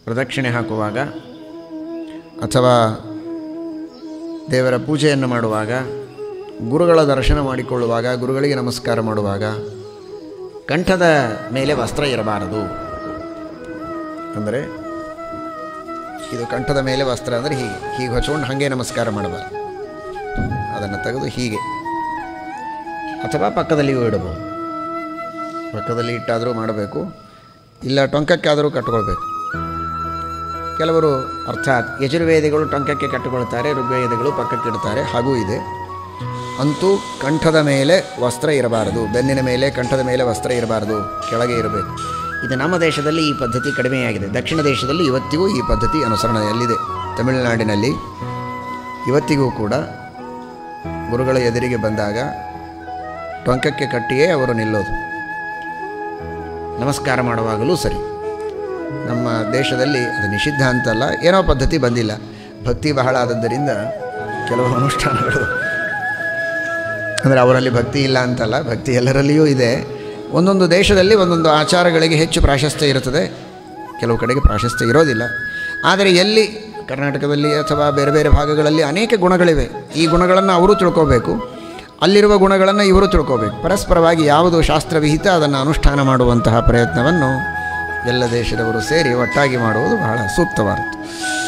ಪ್ರದಕ್ಷಿಣೆ ಹಾಕುವಾಗ ಅಥವಾ ದೇವರ ಪೂಜೆಯನ್ನು ಮಾಡುವಾಗ ಗುರುಗಳ ದರ್ಶನ ಮಾಡಿಕೊಳ್ಳುವಾಗ ಗುರುಗಳಿಗೆ ನಮಸ್ಕಾರ ಮಾಡುವಾಗ ಕಂಠದ ಮೇಲೆ ವಸ್ತ್ರ ಇರಬಾರದು ಅಂದರೆ ಇದು ಕಂಠದ ಮೇಲೆ ವಸ್ತ್ರ ಅಂದರೆ ಹೀಗೆ ಹೀಗೆ ಹೊಚ್ಕೊಂಡು ಹಾಗೆ ನಮಸ್ಕಾರ ಮಾಡಬಾರ್ದು ಅದನ್ನು ತೆಗೆದು ಹೀಗೆ ಅಥವಾ ಪಕ್ಕದಲ್ಲಿಯೂ ಇಡಬಹುದು ಪಕ್ಕದಲ್ಲಿ ಇಟ್ಟಾದರೂ ಮಾಡಬೇಕು ಇಲ್ಲ ಟೊಂಕಕ್ಕಾದರೂ ಕಟ್ಟಿಕೊಳ್ಬೇಕು ಕೆಲವರು ಅರ್ಥಾತ್ ಯಜುರ್ವೇದಿಗಳು ಟೊಂಕಕ್ಕೆ ಕಟ್ಟಿಕೊಳ್ತಾರೆ ಋಗ್ವೇದಿಗಳು ಪಕ್ಕಕ್ಕಿಡ್ತಾರೆ ಹಾಗೂ ಇದೆ ಅಂತೂ ಕಂಠದ ಮೇಲೆ ವಸ್ತ್ರ ಇರಬಾರದು ಬೆನ್ನಿನ ಮೇಲೆ ಕಂಠದ ಮೇಲೆ ವಸ್ತ್ರ ಇರಬಾರದು ಕೆಳಗೆ ಇರಬೇಕು ಇದು ನಮ್ಮ ದೇಶದಲ್ಲಿ ಈ ಪದ್ಧತಿ ಕಡಿಮೆಯಾಗಿದೆ ದಕ್ಷಿಣ ದೇಶದಲ್ಲಿ ಇವತ್ತಿಗೂ ಈ ಪದ್ಧತಿ ಅನುಸರಣೆಯಲ್ಲಿದೆ ತಮಿಳುನಾಡಿನಲ್ಲಿ ಇವತ್ತಿಗೂ ಕೂಡ ಗುರುಗಳ ಎದುರಿಗೆ ಬಂದಾಗ ಟೊಂಕಕ್ಕೆ ಕಟ್ಟಿಯೇ ಅವರು ನಿಲ್ಲೋದು ನಮಸ್ಕಾರ ಮಾಡುವಾಗಲೂ ಸರಿ ನಮ್ಮ ದೇಶದಲ್ಲಿ ಅದು ನಿಷಿದ್ಧ ಅಂತಲ್ಲ ಏನೋ ಪದ್ಧತಿ ಬಂದಿಲ್ಲ ಭಕ್ತಿ ಬಹಳ ಆದದ್ದರಿಂದ ಕೆಲವು ಅನುಷ್ಠಾನಗಳು ಅಂದರೆ ಅವರಲ್ಲಿ ಭಕ್ತಿ ಇಲ್ಲ ಅಂತಲ್ಲ ಭಕ್ತಿ ಎಲ್ಲರಲ್ಲಿಯೂ ಇದೆ ಒಂದೊಂದು ದೇಶದಲ್ಲಿ ಒಂದೊಂದು ಆಚಾರಗಳಿಗೆ ಹೆಚ್ಚು ಪ್ರಾಶಸ್ತ್ಯ ಇರುತ್ತದೆ ಕೆಲವು ಕಡೆಗೆ ಪ್ರಾಶಸ್ತ್ಯ ಇರೋದಿಲ್ಲ ಆದರೆ ಎಲ್ಲಿ ಕರ್ನಾಟಕದಲ್ಲಿ ಅಥವಾ ಬೇರೆ ಬೇರೆ ಭಾಗಗಳಲ್ಲಿ ಅನೇಕ ಗುಣಗಳಿವೆ ಈ ಗುಣಗಳನ್ನು ಅವರು ತಿಳ್ಕೋಬೇಕು ಅಲ್ಲಿರುವ ಗುಣಗಳನ್ನು ಇವರು ತಿಳ್ಕೋಬೇಕು ಪರಸ್ಪರವಾಗಿ ಯಾವುದು ಶಾಸ್ತ್ರವಿಹಿತ ಅದನ್ನು ಅನುಷ್ಠಾನ ಮಾಡುವಂತಹ ಪ್ರಯತ್ನವನ್ನು ಎಲ್ಲ ದೇಶದವರು ಸೇರಿ ಒಟ್ಟಾಗಿ ಮಾಡುವುದು ಬಹಳ ಸೂಕ್ತವಾದದ್ದು